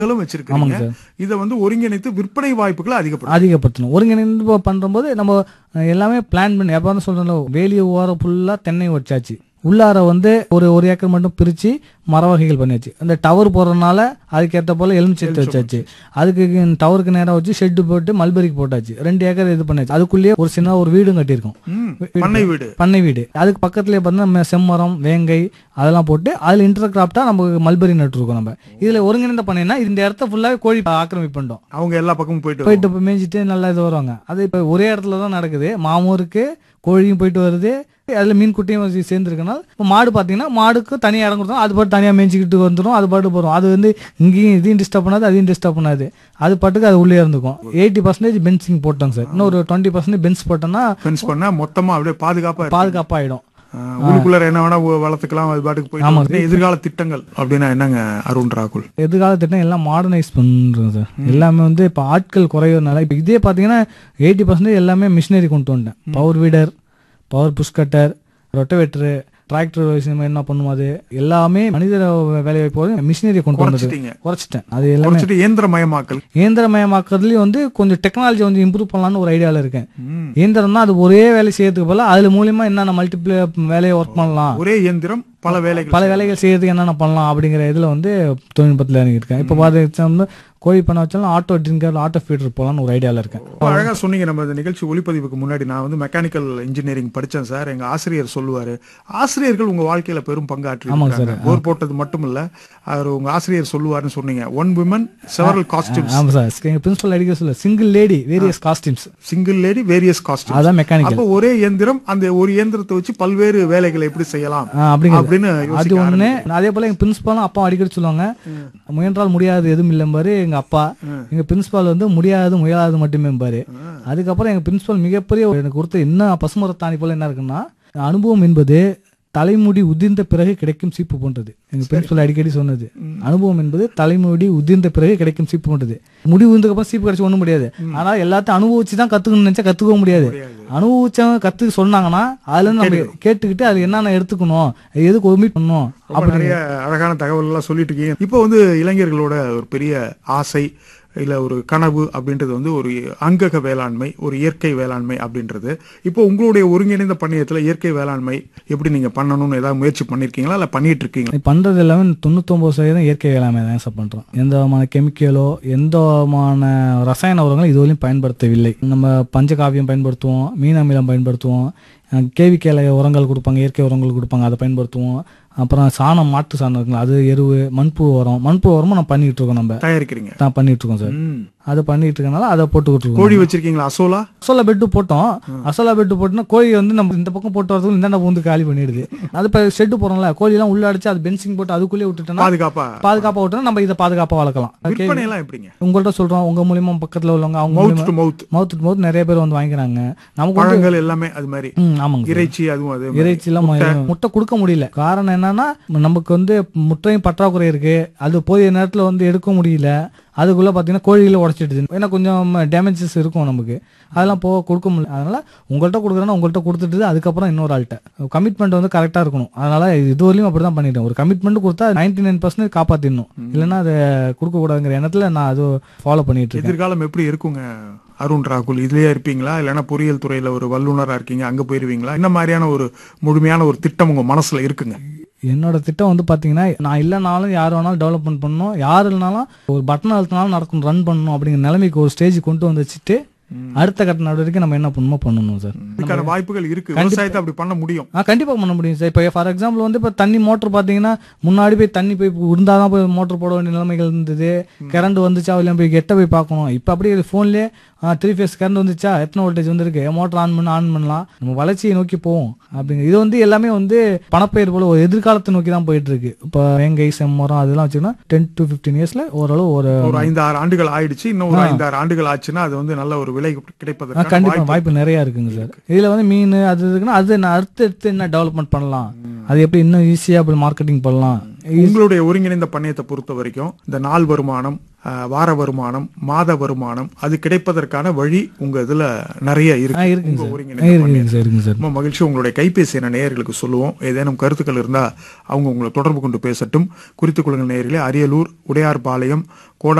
களும் வச்சிருக்கீங்க சார். இதை வந்து ஒருங்கிணைத்து விற்பனை வாய்ப்புகளை அதிகப்படுத்தும் அதிகப்படுத்தணும் ஒருங்கிணைந்து ப- பண்றபோது நம்ம அஹ், எல்லாமே பிளான் பண்ணி எப்போ சொல்றோம்ல வேலிய ஓரம் ஃபுல்லா தென்னை வச்சாச்சு உள்ளார வந்து ஒரு ஒரு ஏக்கர் மட்டும் பிரிச்சு மர வகைகள் பண்ணியாச்சு அந்த டவர் போடுறதுனால அதுக்கேற்ற போல எலுமிச்சத்தை வச்சாச்சு அதுக்கு டவருக்கு நேரா வச்சு ஷெட்டு போட்டு மல்பெரிக்கு போட்டாச்சு ரெண்டு ஏக்கர் இது பண்ணியாச்சு அதுக்குள்ளேயே ஒரு சின்ன ஒரு வீடும் கட்டியிருக்கோம் ம், பண்ணை வீடு பண்ணை வீடு அதுக்கு பக்கத்துலயே பார்த்தீங்கன்னா செம்மரம் வேங்கை அதெல்லாம் போட்டு அதுல இன்டர் கிராப்டா நம்ம மல்பெரி நட்டுருக்கோம் நம்ம இதுல ஒருங்கிணைந்த பண்ணைனா இந்த இடத்த ஃபுல்லாவே கோழி ஆக்கிரமிப்பு பண்ணிட்டோம் அவங்க எல்லா பக்கமும் போயிட்டு போயிட்டு போய் மேய்ஞ்சிட்டு நல்லா இது வருவாங்க அது இப்போ ஒரே இடத்துல தான் நடக்குது மாமும் இருக்கு கோழியும் போயிட்டு வருது அதுல மீன் குட்டியும் வச்சு சேர்ந்துருக்கனால இப்போ மாடு பார்த்தீங்கன்னா மாடுக்கு தனியாக இடம் கொடுத்தோம் அது பாட்டு தனியாக மேய்ச்சிக்கிட்டு வந்துடும் அது பாட்டு போகிறோம் அது வந்து இங்கேயும் இதையும் டிஸ்டர்ப் பண்ணாது அதையும் டிஸ்டர்ப் பண்ணாது அது பாட்டுக்கு அது உள்ளே இருந்துக்கும் எயிட்டி பர்சன்டேஜ் பென்சிங் போட்டோம் சார் இன்னும் ஒரு டுவெண்ட்டி பர்சன்டேஜ் பென்ஸ் போட்டோம்னா ஃபென்ஸ் பண்ணா மொத்தமா அப்படியே பாதுகாப்பா இருக்கு. பாதுகாப்பாயிடும் ஆ, உள்ளுக்குள்ளார என்ன வேணா உ- வளர்த்துக்கலாம் அது பாட்டுக்கு போயிட்டு ஆமா. வருது. எதிர்கால திட்டங்கள் அப்படின்னா என்னங்க அருண் ராகுல் எதிர்கால திட்டம் எல்லாம் மாடர்னைஸ் பண்ணுறோம் சார் எல்லாமே வந்து இப்போ ஆட்கள் குறையறதுனால இப்போ இதே பார்த்தீங்கன்னா எயிட்டி பர்சன்டேஜ் எல்லாமே மிஷினரி கொண்டு வந்துட்டேன் power weeder power bush cutter rotavator tractor என்ன பண்ணும் அது எல்லாமே மனித வேலை வாய்ப்போது மிஷினரி கொண்டு வந்தது குறைச்சிட்டீங்க குறைச்சிட்டேன் அது எல்லாமே குறைச்சிட்டு இயந்திரமயமாக்கல் இயந்திரமயமாக்குறதுலயும் வந்து கொஞ்சம் டெக்னாலஜி வந்து இம்ப்ரூவ் பண்ணலாம்னு ஒரு ஐடியாவில் இருக்கேன் ம். இயந்திரம் தான் அது ஒரே வேலை செய்யறதுக்கு போல அதுல மூலியமா என்னென்ன மல்டிபிள் வேலையை ஒர்க் பண்ணலாம் ஒரே இயந்திரம் பல வேலைகள் பல வேலைகள் செய்யறதுக்கு என்னென்ன பண்ணலாம் அப்படிங்கிற இதுல வந்து தொழில்நுட்பத்தில் இறங்கியிருக்கேன் இப்போ பார்த்து கோழி பண்ண வச்சாலும் ஆட்டோ ட்ரிங்கர் ஆட்டோ ஃபீடர் போகலான்னு ஒரு ஐடியாவில் இருக்கேன் ரொம்ப அழகா சொன்னீங்க நம்ம இந்த நிகழ்ச்சி ஒளிப்பதிவுக்கு முன்னாடி நான் வந்து மெக்கானிக்கல் இன்ஜினியரிங் படிச்சேன் சார் எங்க ஆசிரியர் சொல்லுவாரு ஆசிரியர்கள் உங்க வாழ்க்கையில பெரும் பங்காற்றி ஆமாங்க இருக்காங்க. போர் போட்டது மட்டும் இல்ல அவர் உங்க ஆசிரியர் சொல்லுவாருன்னு சொன்னீங்க ஒன் விமன் செவரல் காஸ்டியூம்ஸ் ஆமா சார் எங்க பிரின்சிபல் அடிக்க சொல்ல single lady various costumes single lady various costume அதான் மெக்கானிக்கல் அப்போ ஒரே இயந்திரம் அந்த ஒரு இயந்திரத்தை வச்சு பல்வேறு வேலைகளை எப்படி செய்யலாம் அப்படிங்கிறது அப்படின்னு அது யோசிக்க ஒண்ணு அதே போல எங்க பிரின்சிபாலும் அப்பா அடிக்கடி சொல்லுவாங்க முயன்றால் முடியாது எதுவும் இல்லைம்பாரு எங்க அப்பா எங்க பிரின்சிபால் வந்து முடியாது முயலாது மட்டுமே பாரு அதுக்கப்புறம் எங்க பிரின்சிபால் மிகப்பெரிய ஒரு- எனக்கு கொடுத்த என்ன பசுமரத்தாணி போல என்ன இருக்குன்னா அனுபவம் என்பது தலைமுடி உதிர்ந்த பிறகு கிடைக்கும் சீப்பு போன்றது எங்க பிரின்சிபல் அடிக்கடி சொன்னது அனுபவம் என்பது தலைமுடி உதிர்ந்த பிறகு கிடைக்கும் சீப்பு போன்றது முடி உதிர்ந்ததுக்கு அப்புறம் சீப்பு கிடைச்சு ஒண்ணும் முடியாது ஆனா எல்லாத்தையும் அனுபவிச்சு தான் கத்துக்கணும்னு நினைச்சா கத்துக்க முடியாது அனுபவிச்சவங்க கத்துக்க சொன்னாங்கன்னா அதுல இருந்து நம்ம கேட்டுக்கிட்டு அது என்னென்ன எடுத்துக்கணும் எதுக்கு ஒமிட் பண்ணணும் ரொம்ப நிறைய அழகான தகவல் எல்லாம் சொல்லிட்டு இருக்கீங்க இப்போ வந்து இளைஞர்களோட ஒரு பெரிய ஆசை இல்ல ஒரு கனவு அப்படின்றது வந்து ஒரு அங்கக வேளாண்மை ஒரு இயற்கை வேளாண்மை அப்படின்றது இப்போ உங்களுடைய ஒருங்கிணைந்த பண்ணையத்துல இயற்கை வேளாண்மை எப்படி நீங்க பண்ணணும்னு ஏதாவது முயற்சி பண்ணிருக்கீங்களா இல்ல பண்ணிட்டு இருக்கீங்களா இது பண்றது எல்லாமே தொண்ணூத்தொன்பது சதவீதம் இயற்கை வேளாண்மை தான் சார் பண்றோம் எந்த விதமான கெமிக்கலோ எந்த விதமான ரசாயன உரங்களும் இதுவரையும் பயன்படுத்தவில்லை நம்ம பஞ்சகாவியம் பயன்படுத்துவோம் மீன் அமிலம் பயன்படுத்துவோம் கேவிக்கேல உரங்கள் கொடுப்பாங்க இயற்கை உரங்கள் கொடுப்பாங்க அதை பயன்படுத்துவோம் அப்புறம் சாணம் மாட்டு சாணம் இருக்குல்ல அது எருவு மண்புழு உரம் மண்புழு உரமும் நம்ம பண்ணிட்டு இருக்கோம் நம்ம தயாரிக்கிறீங்க தான் பண்ணிட்டு இருக்கோம் சார் ம். அதை பண்ணிட்டு இருக்கனால அதை போட்டுக்கிட்டு இருக்கோம் கோழி வச்சிருக்கீங்களா அசோலா அசோலா பெட்டு போட்டோம் அசோலா பெட்டு போட்டோம்னா கோழி வந்து நம்ம இந்த பக்கம் போட்டு வரதுக்கு இந்த வந்து காலி பண்ணிடுது அது இப்போ ஷெட்டு போறோம்ல கோழி எல்லாம் உள்ள அடிச்சு அது பென்சிங் போட்டு அதுக்குள்ளே விட்டுட்டோம்னா பாதுகாப்பா பாதுகாப்பா விட்டோம்னா நம்ம இதை பாதுகாப்பா வளர்க்கலாம் விற்பனை எல்லாம் எப்படிங்க உங்கள்ட்ட சொல்றோம் உங்க மூலியமா பக்கத்துல உள்ளவங்க அவங்க மவுத் டு மவுத் மவுத் டு மவுத் நிறைய பேர் வந்து வாங்கிக்கிறாங்க நமக்கு வந்து பழங்கள் எல்லாமே அது மாதிரி ம், ஆமாங்க சார். இறைச்சி அதுவும் அது இறைச்சி எல்லாம் முட்டை கொடுக்க முடியல காரணம் என்னன்னா நமக்கு வந்து முட்டையும் பற்றாக்குறை இருக்கு அது போதிய நேரத்துல வந்து எடுக்க முடியல அதுக்குள்ள பாத்தீங்கன்னா கோழிகளை உடச்சிடுது ஏன்னா கொஞ்சம் டேமேஜஸ் இருக்கும் நமக்கு அதெல்லாம் போக கொடுக்க முடியல அதனால உங்கள்கிட்ட கொடுக்குறேன்னா உங்கள்கிட்ட கொடுத்துட்டு அதுக்கப்புறம் இன்னொரு ஆள்கிட்ட கமிட்மெண்ட் வந்து கரெக்டா இருக்கணும் அதனால இது வரையும் அப்படிதான் பண்ணிட்டேன் ஒரு கமிட்மெண்ட் கொடுத்தா நைன்டி நைன் பர்சன்ட் காப்பாத்திடணும் இல்லைன்னா அதை கொடுக்க கூடாதுங்கிற எண்ணத்துல நான் அது ஃபாலோ பண்ணிட்டு இருக்கேன் எதிர்காலம் எப்படி இருக்குங்க அருண் ராகுல் இதுலயே இருப்பீங்களா இல்லைன்னா பொறியியல் துறையில ஒரு வல்லுனரா இருக்கீங்க அங்க போயிருவீங்களா இந்த மாதிரியான ஒரு முழுமையான ஒரு திட்டம் உங்க மனசுல இருக்குங்க என்னோட திட்டம் வந்து பாத்தீங்கன்னா நான் இல்லைனாலும் யார் வேணாலும் டெவலப்மெண்ட் பண்ணணும் யார் இல்லைனாலும் ஒரு பட்டன் அழுத்தினாலும் நடக்கும் ரன் பண்ணணும் அப்படிங்கிற நிலைமைக்கு ஒரு ஸ்டேஜ் கொண்டு வந்து வச்சுட்டு அடுத்த கட்ட நடவடிக்கை நம்ம என்ன பண்ணணுமோ பண்ணணும் சார் இதுக்கான வாய்ப்புகள் இருக்கு விவசாயத்தை அப்படி பண்ண முடியும் ஆ கண்டிப்பா பண்ண முடியும் சார் இப்போ ஃபார் எக்ஸாம்பிள் வந்து இப்போ தண்ணி மோட்டர் பார்த்தீங்கன்னா முன்னாடி போய் தண்ணி போய் இருந்தாதான் போய் மோட்டர் போட வேண்டிய நிலைமைகள் இருந்தது கரண்ட் வந்துச்சா இல்லை போய் எட்ட போய் பார்க்கணும் இப்போ அப்படியே ஃபோன்லேயே த்ரீ ஃபேஸ் கரண்ட் வந்துச்சா எத்தனை வோல்டேஜ் வந்திருக்கு மோட்டர் ஆன் பண்ண ஆன் பண்ணலாம் நம்ம வளர்ச்சியை நோக்கி போவோம் அப்படிங்க இது வந்து எல்லாமே வந்து பணப்பயிர் போல ஒரு எதிர்காலத்தை நோக்கி தான் போயிட்டு இருக்கு இப்போ வேங்கை செம்மரம் அதெல்லாம் வச்சுக்கோன்னா டென் டு ஃபிஃப்டீன் இயர்ஸ்ல ஓரளவு ஒரு ஒரு ஐந்து ஆறு ஆண்டுகள் ஆயிடுச்சு இன்னும் ஒரு ஐந்து ஆறு ஆண்டுகள் ஆச்சுன்னா அது வந்து நல்ல ஒரு விலை ஆ, கிடைப்பதற்கு கண்டிப்பா வாய்ப்பு நிறைய இருக்குங்க சார் இதுல வந்து மீன் அது இருக்குன்னா அது நான் அடுத்து அடுத்து என்ன டெவலப்மெண்ட் பண்ணலாம் அது எப்படி இன்னும் ஈஸியா அப்படி மார்க்கெட்டிங் பண்ணலாம் உங்களுடைய ஒருங்கிணைந்த பண்ணையத்தை பொறுத்த வரைக்கும் இந்த நாள் வருமானம் அஹ், வார வருமானம் மாத வருமானம் அது கிடைப்பதற்கான வழி உங்க இதுல நிறைய ஆ இருக்கு இருக்குங்க உங்க சார் ஒருங்கிணைந்த இருக்குங்க சார் இருக்குங்க சார் ரொம்ப மகிழ்ச்சி உங்களுடைய கைபேசி என நேயர்களுக்கு சொல்லுவோம் ஏதேனும் கருத்துக்கள் இருந்தா அவங்க உங்களை தொடர்பு கொண்டு பேசட்டும் குறித்துக் கொள்ளுங்கள் நேயர்களே அரியலூர் உடையார்பாளையம் கோடா